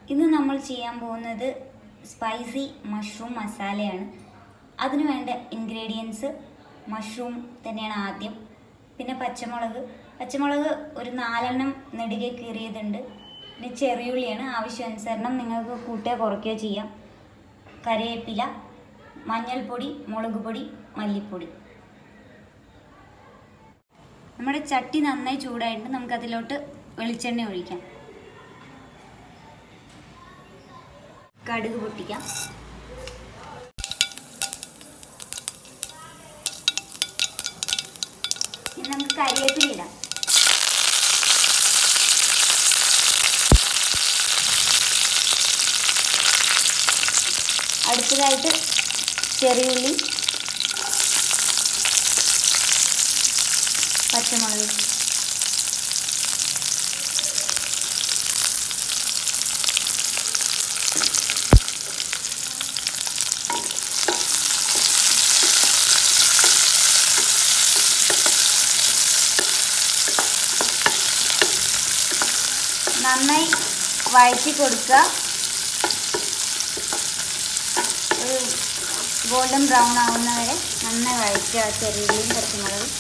ഇന്ന് നമ്മൾ ചെയ്യാൻ പോകുന്നത് സ്പൈസി മഷ്റൂം മസാലയാണ് അതിന് വേണ്ട ഇൻഗ്രീഡിയൻസ് മഷ്റൂം തന്നെയാണ് ആദ്യം പിന്നെ പച്ചമുളക് പച്ചമുളക് ഒരു നാലെണ്ണം നെടുകെ കീറിയതുണ്ട് പിന്നെ ചെറിയുള്ളിയാണ് ആവശ്യാനുസരണം നിങ്ങൾക്ക് കൂട്ടുകയോ കുറയ്ക്കുകയോ ചെയ്യാം കറിവേപ്പില മഞ്ഞൾപ്പൊടി മുളക് പൊടി മല്ലിപ്പൊടി നമ്മുടെ ചട്ടി നന്നായി ചൂടായിട്ട് നമുക്ക് അതിലോട്ട് വെളിച്ചെണ്ണ ഒഴിക്കാം കടുക് പൊട്ടിക്കാം ഇനി നമുക്ക് കരിവേപ്പില ഇടാം അടുത്തതായിട്ട് ചെറിയുള്ളി പച്ചമുളക് നന്നായി വഴറ്റി കൊടുക്കുക ഒരു ഗോൾഡൻ ബ്രൗൺ ആവുന്ന വരെ നന്നായി വഴറ്റുക ചെറിയുള്ളിയും പച്ചമുളകും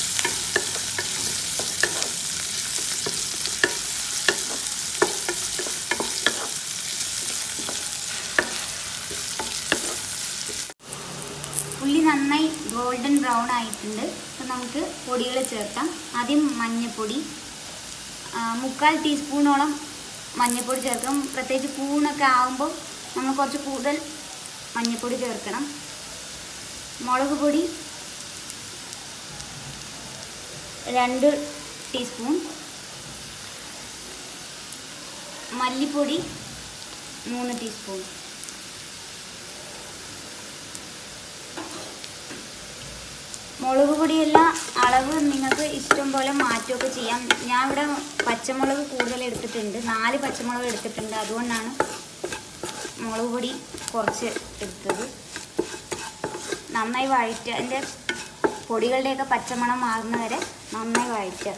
ഉള്ളി നന്നായി ഗോൾഡൻ ബ്രൗൺ ആയിട്ടുണ്ട് അപ്പോൾ നമുക്ക് പൊടികൾ ചേർക്കാം ആദ്യം മഞ്ഞൾപ്പൊടി ആ, മുക്കാൽ ടീസ്പൂണോളം മഞ്ഞൾപ്പൊടി ചേർക്കണം പ്രത്യേകിച്ച് കൂണൊക്കെ ആകുമ്പോൾ നമ്മൾ കുറച്ച് കൂടുതൽ മഞ്ഞൾപ്പൊടി ചേർക്കണം മുളക് പൊടി രണ്ട് ടീസ്പൂൺ മല്ലിപ്പൊടി മൂന്ന് ടീസ്പൂൺ മുളക് പൊടിയെല്ലാം അളവ് നിങ്ങൾക്ക് ഇഷ്ടം പോലെ മാറ്റുകയൊക്കെ ചെയ്യാം ഞാൻ ഇവിടെ പച്ചമുളക് കൂടുതൽ എടുത്തിട്ടുണ്ട് നാല് പച്ചമുളക് എടുത്തിട്ടുണ്ട് അതുകൊണ്ടാണ് മുളക് പൊടി കുറച്ച് എടുത്തത് നന്നായി വഴറ്റുക അതിൻ്റെ പൊടികളുടെയൊക്കെ പച്ചമണം മാറുന്ന വരെ നന്നായി വഴറ്റുക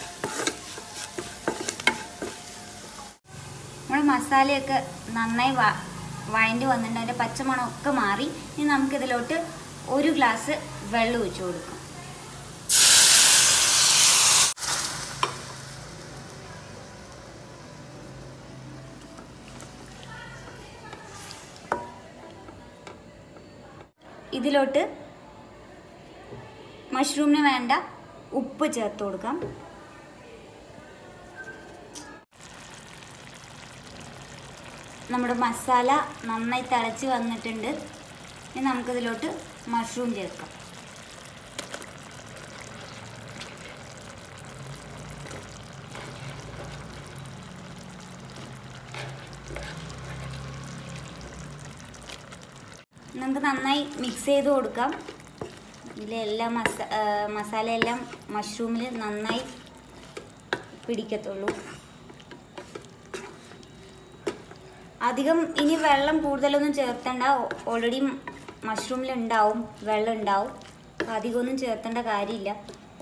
നമ്മുടെ മസാലയൊക്കെ നന്നായി വ വഴണ്ടി വന്നിട്ടുണ്ട് അതിൻ്റെ പച്ചമണമൊക്കെ മാറി ഇനി നമുക്കിതിലോട്ട് ഒരു ഗ്ലാസ് വെള്ളം ഒഴിച്ചു കൊടുക്കാം ഇതിലോട്ട് മഷ്റൂമിന് വേണ്ട ഉപ്പ് ചേർത്ത് കൊടുക്കാം നമ്മുടെ മസാല നന്നായി തിളച്ച് വന്നിട്ടുണ്ട് ഇനി നമുക്കിതിലോട്ട് മഷ്റൂം ചേർക്കാം നമുക്ക് നന്നായി മിക്സ് ചെയ്ത് കൊടുക്കാം ഇതിലെല്ലാം മസ ആ, മസാലയെല്ലാം മഷ്റൂമിൽ നന്നായി പിടിക്കത്തുള്ളൂ അധികം ഇനി വെള്ളം കൂടുതലൊന്നും ചേർത്തണ്ട ഓൾറെഡി മഷ്റൂമിൽ ഉണ്ടാവും വെള്ളം ഉണ്ടാവും അപ്പം അധികമൊന്നും ചേർത്തേണ്ട കാര്യമില്ല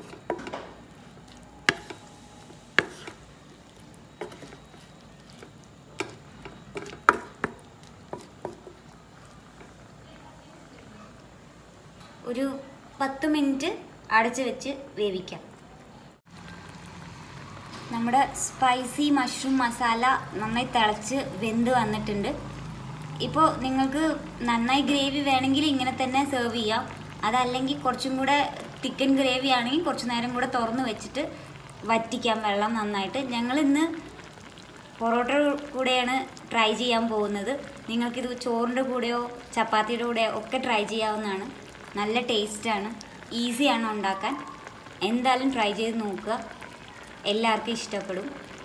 ഒരു പത്ത് മിനിറ്റ് അടച്ച് വെച്ച് വേവിക്കാം നമ്മുടെ സ്പൈസി മഷ്റൂം മസാല നന്നായി തിളച്ച് വെന്ത് വന്നിട്ടുണ്ട് ഇപ്പോൾ നിങ്ങൾക്ക് നന്നായി ഗ്രേവി വേണമെങ്കിൽ ഇങ്ങനെ തന്നെ സെർവ് ചെയ്യാം അതല്ലെങ്കിൽ കുറച്ചും കൂടെ തിക്കൻ ഗ്രേവി ആണെങ്കിൽ കുറച്ച് നേരം കൂടെ തുറന്ന് വെച്ചിട്ട് വറ്റിക്കാം വെള്ളം നന്നായിട്ട് ഞങ്ങൾ ഇന്ന് പൊറോട്ട കൂടെയാണ് ട്രൈ ചെയ്യാൻ പോകുന്നത് നിങ്ങൾക്കിത് ചോറിൻ്റെ കൂടെയോ ചപ്പാത്തിയുടെ കൂടെയോ ഒക്കെ ട്രൈ ചെയ്യാവുന്നതാണ് നല്ല ടേസ്റ്റാണ് ഈസിയാണ് ഉണ്ടാക്കാൻ എന്തായാലും ട്രൈ ചെയ്ത് നോക്കുക എല്ലാവർക്കും ഇഷ്ടപ്പെടും